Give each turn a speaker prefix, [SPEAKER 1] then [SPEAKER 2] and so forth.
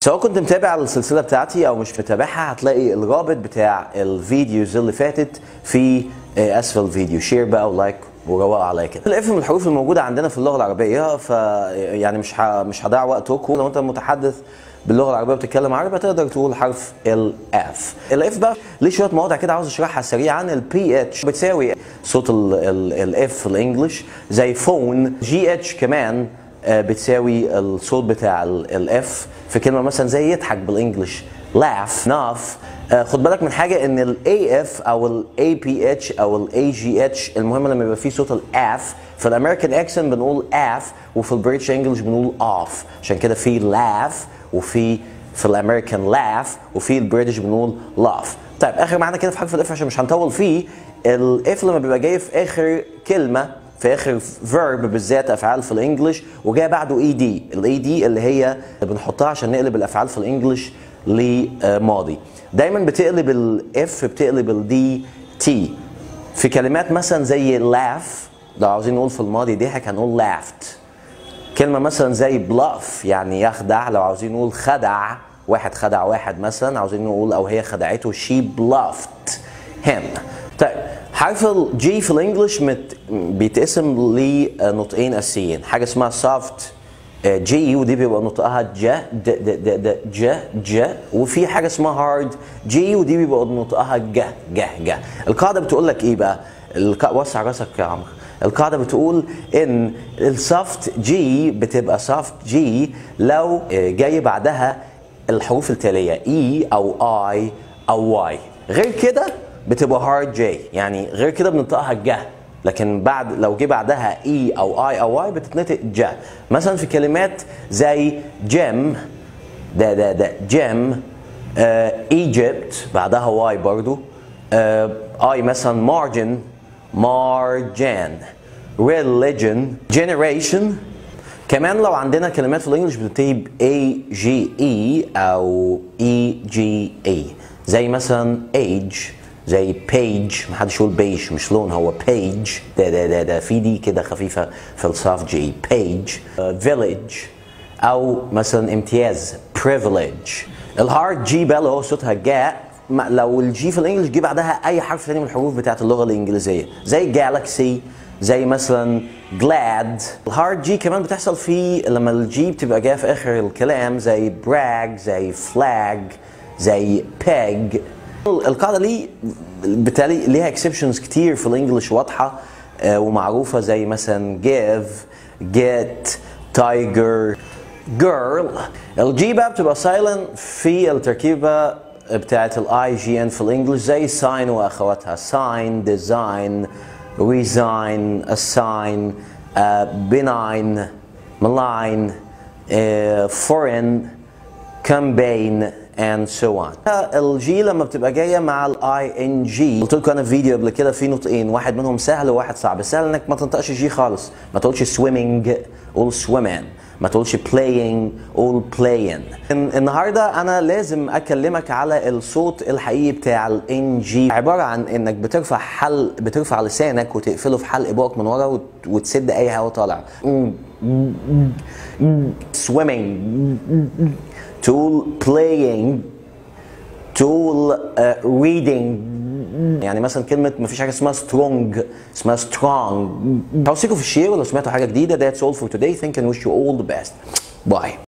[SPEAKER 1] سواء كنت متابع السلسله بتاعتي او مش متابعها هتلاقي الرابط بتاع الفيديوز اللي فاتت في آه، اسفل الفيديو شير بقى ولايك وروقوا عليا كده الاف من الحروف الموجوده عندنا في اللغه العربيه ف يعني مش ه... مش هضيع وقتكم لو انت متحدث باللغه العربيه بتتكلم عربي تقدر تقول حرف الاف الاف بقى ليه شويه مواضع كده عاوز اشرحها سريعا البي اتش بتساوي صوت الاف في الانجليش زي فون جي اتش كمان آه، بتساوي الصوت بتاع الاف في كلمه مثلا زي يضحك بالانجلش laugh ناف آه، خد بالك من حاجه ان الاي اف او الاي بي اتش او الاي جي اتش المهم لما يبقى فيه صوت الاف في الامريكان اكسنت بنقول اف وفي البريتش انجلش بنقول اوف عشان كده في laugh وفي في الامريكان laugh وفي البريتش بنقول laugh طيب اخر معانا كده في حرف الاف عشان مش هنطول فيه الاف لما بيبقى جاي في اخر كلمه في اخر فيرب بالذات افعال في الانجليش وجاي بعده اي دي الاي دي اللي هي بنحطها عشان نقلب الافعال في الانجليش لماضي دايما بتقلب الاف بتقلب الدي تي في كلمات مثلا زي laugh لو عاوزين نقول في الماضي ضحك هنقول laughed كلمه مثلا زي بلاف يعني يخدع لو عاوزين نقول خدع واحد خدع واحد مثلا عاوزين نقول او هي خدعته she bluffed him طيب حرف الجي في الانجليش مت بيتقسم لنطقين اساسيين حاجه اسمها soft جي ودي بيبقى نطقها ج د د د د ج ج وفي حاجه اسمها هارد جي ودي بيبقى نطقها ج ج ج القاعده بتقول لك ايه بقى الق... وسع راسك يا عمرو القاعده بتقول ان السوفت جي بتبقى سوفت جي لو جاي بعدها الحروف التاليه اي او اي او واي غير كده بتبقى هارد جي يعني غير كده بننطقها ج لكن بعد لو جه بعدها اي او اي او واي بتتنطق ج مثلا في كلمات زي جيم ده ده ده جيم ايجيبت بعدها واي برضو اي مثلا مارجن مارجن religion generation كمان لو عندنا كلمات في الانجليش بتنتهي ب A G E او E G A زي مثلا age زي page محدش يقول بيج مش لون هو page ده ده ده ده في دي كده خفيفه في الصاف جي page uh, village او مثلا امتياز privilege الهارد جي بقى اللي هو صوتها جاء ما- لو الجي في الانجليش جه بعدها اي حرف تاني من الحروف بتاعت اللغه الانجليزيه زي جالكسي زي مثلا glad الهارد جي كمان بتحصل في لما الجي بتبقى جايه في اخر الكلام زي brag زي flag زي peg القاعده دي بالتالي ليها اكسبشنز كتير في الانجليش واضحه آه، ومعروفه زي مثلا give get tiger girl الجي بقى بتبقى سايلنت في التركيبه بتاعت الاي جي ان في الانجليش زي ساين واخواتها ساين ديزاين resign assign uh, benign malign uh, foreign campaign and so on الجي لما بتبقى جايه مع الاي ان جي قلت لكم انا في فيديو قبل كده في نطقين واحد منهم سهل وواحد صعب السهل انك ما تنطقش جي خالص ما تقولش swimming قول swimming ما تقولش playing قول playing الن- النهارده انا لازم اكلمك على الصوت الحقيقي بتاع الان جي عباره عن انك بترفع حل بترفع لسانك وتقفله في حلق بقك من ورا وت- وتسد اي هواء طالع swimming تقول playing تقول uh, reading يعني مثلا كلمة مفيش حاجة اسمها strong اسمها strong هوصيكم في الشير ولو سمعتوا حاجة جديدة that's all for today thank and wish you all the best bye